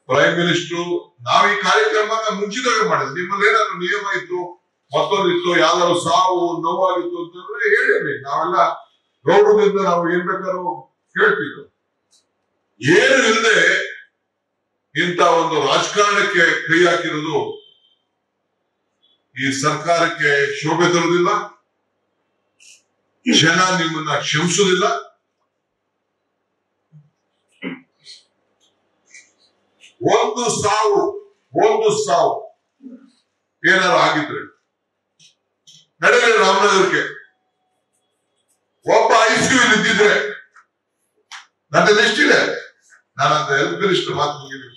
Prime minister ನಾವು ಈ ಕಾರ್ಯಕ್ರಮನ ಮುಂಚಿತವಾಗಿ ಮಾಡಿದ್ವಿ ನಿಮ್ಮಲ್ಲಿ ಏನಾದ್ರು ನಿಯಮ ಇತ್ತು ಮತ್ತೊಂದಿತ್ತು ಯಾವ್ದಾದ್ರು ಸಾವು ನೋವಾಗಿತ್ತು ಅಂತಂದ್ರೆ ಹೇಳಿ ನಾವೆಲ್ಲ ಗೌರವದಿಂದ ನಾವು ಏನ್ ಬೇಕಾದ್ರೂ ಕೇಳ್ತಿದ್ವು ಏನು ಇಲ್ಲದೆ ಇಂಥ ಒಂದು ರಾಜಕಾರಣಕ್ಕೆ ಕೈ ಹಾಕಿರೋದು ಈ ಸರ್ಕಾರಕ್ಕೆ ಶೋಭೆ ತರುವುದಿಲ್ಲ ಜನ ನಿಮ್ಮನ್ನ ಕ್ಷಮಿಸುವುದಿಲ್ಲ ಒಂದು ಸಾವು ಒಂದು ಸಾವು ಏನಾರು ಆಗಿದ್ರೆ ನಡೆಯಲಿ ರಾಮನಗರಕ್ಕೆ ಒಬ್ಬ ಐಸಿಯು ಇದ್ದಿದ್ರೆ ನನ್ನ ಎಷ್ಟಿದೆ ನಾನು ಅಂತ ಹೆಲ್ತ್ ಮಿನಿಸ್ಟರ್ ಮಾತು ಮುಗಿದಿಲ್ಲ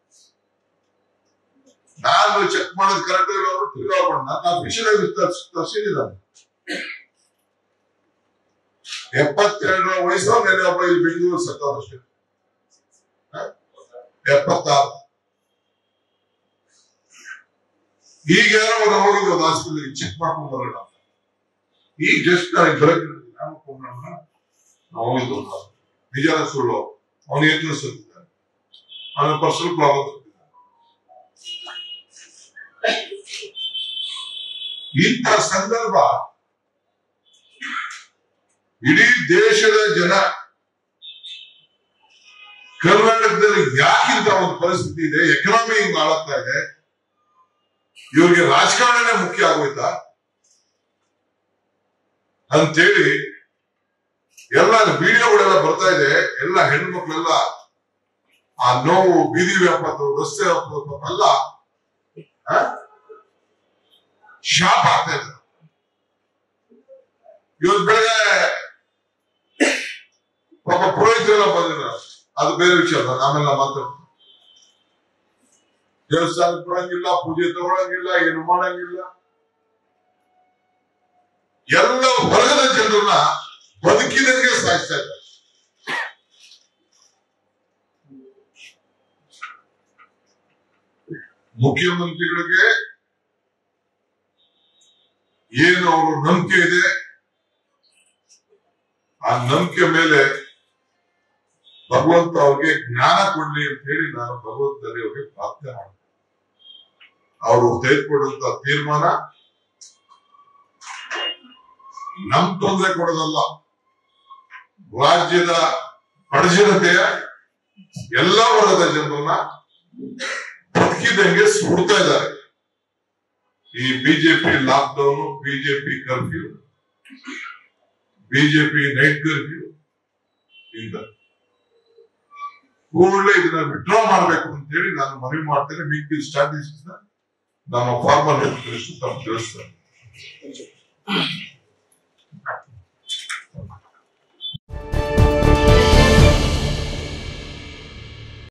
ನಾನು ಚೆಕ್ ಮಾಡೋದು ಕರೆಕ್ಟ್ ಇಲ್ಲ ಅವರು ತಿರ್ಗಾಕೊಂಡು ನನ್ನ ಅಫಿಷಿಯಲ್ ಆಗಿ ತರಿಸಿದ್ದಾನೆ ಎಪ್ಪತ್ತೆರಡರ ವಯಸ್ಸು ನೆನೆ ಒಬ್ಬ ಇಲ್ಲಿ ಬೆಂಗಳೂರು ಸತ್ತವರಷ್ಟೇ ಎಪ್ಪತ್ತಾರು ಈಗ ಯಾರೋ ಒಂದು ಹೋಗಿದ್ದು ಒಂದು ಹಾಸ್ಪಿಟಲ್ ಚೆಕ್ ಮಾಡ್ಕೊಂಡು ಬರೋಣ ಅಂತ ಈಗ ಜಸ್ಟ್ ನನಗೆ ಬರಕ್ಕೆ ನಾನು ಫೋನ್ ಮಾಡೋಣ ನಾವು ಹೋಗಿದ್ದು ಒಂದು hospital. ನಿಜಾನ ಸುಳ್ಳು ಅವನು ಏನ್ ಸುತ್ತಿದ್ದಾನೆ ಅವನ ಪರ್ಸನಲ್ ಪ್ರಾಬ್ಲಮ್ ಇಂಥ ಸಂದರ್ಭ ಇಡೀ ದೇಶದ ಜನ ಕರ್ನಾಟಕದಲ್ಲಿ ಯಾಕಿಂತ ಒಂದು ಪರಿಸ್ಥಿತಿ ಇದೆ ಎಕನಾಮಿ ಹಿಂಗ್ ಆಳತ್ತಾ ಇದೆ ಇವ್ರಿಗೆ ರಾಜಕಾರಣನೇ ಮುಖ್ಯ ಆಗೋಯ್ತಾ ಅಂತೇಳಿ ಎಲ್ಲ ವಿಡಿಯೋಗಳೆಲ್ಲ ಬರ್ತಾ ಇದೆ ಎಲ್ಲ ಹೆಣ್ಮಕ್ಳೆಲ್ಲ ಆ ನೋವು ಬೀದಿ ವ್ಯಾಪಾರ ರಸ್ತೆ ವ್ಯಾಪಾರ ಎಲ್ಲ ಆ? ಶಾಪ್ ಆಗ್ತಾ ಇದೆ ಇವತ್ತು ಬೆಳಗ್ಗೆ ಪಾಪ ಪುರೋಹಿತರೆಲ್ಲ ಬಂದಿಲ್ಲ ಅದು ಬೇರೆ ವಿಚಾರ ನಾನು ಆಮೇಲೆ ಮಾತಾಡ್ತೀನಿ ದೇವಸ್ಥಾನಕ್ಕೆ ಬರಂಗಿಲ್ಲ ಪೂಜೆ ತಗೊಳಂಗಿಲ್ಲ ಏನು ಮಾಡಂಗಿಲ್ಲ ಎಲ್ಲ ವರ್ಗದ ಜನರನ್ನ ಬದುಕಿದಂಗೆ ಸಾಯಿಸ್ತಾ ಇದ್ದಾರೆ ಮುಖ್ಯಮಂತ್ರಿಗಳಿಗೆ ಏನು ಅವರು ನಂಬಿಕೆ ಇದೆ ಆ ನಂಬಿಕೆ ಮೇಲೆ ಭಗವಂತ ಅವ್ರಿಗೆ ಜ್ಞಾನ ಕೊಡ್ಲಿ ಅಂತ ಹೇಳಿ ನಾನು ಭಗವಂತನಲ್ಲಿ ಅವ್ರಿಗೆ ಪ್ರಾರ್ಥನೆ ಮಾಡ್ತೀನಿ ಅವರು ತೆಗೆದುಕೊಂಡಂತ ತೀರ್ಮಾನ ನಮ್ ತೊಂದರೆ ಕೊಡೋದಲ್ಲ ರಾಜ್ಯದ ಬಡಜನತೆಯ ಎಲ್ಲ ವರ್ಗದ ಜನರನ್ನ ಬದುಕಿದಂಗೆ ಸುಡ್ತಾ ಇದ್ದಾರೆ ಈ BJP lockdown BJP curfew BJP night curfew ಇಂದ ಕೂಡಲೇ ಇದನ್ನ ವಿಡ್ರಾ ಮಾಡ್ಬೇಕು ಅಂತ ಹೇಳಿ ನಾನು ಮನವಿ ಮಾಡ್ತೇನೆ ಮಿಕ್ಕಿದ ಸ್ಟ್ರಾಟಜಿಸ್ ನಮ್ಮ ಫಾರ್ಮರ್ ಹೆಲ್ತ್ ಮಿನಿಸ್ಟರ್ ತಮ್ಮ ತಿಳಿಸ್ತಾರೆ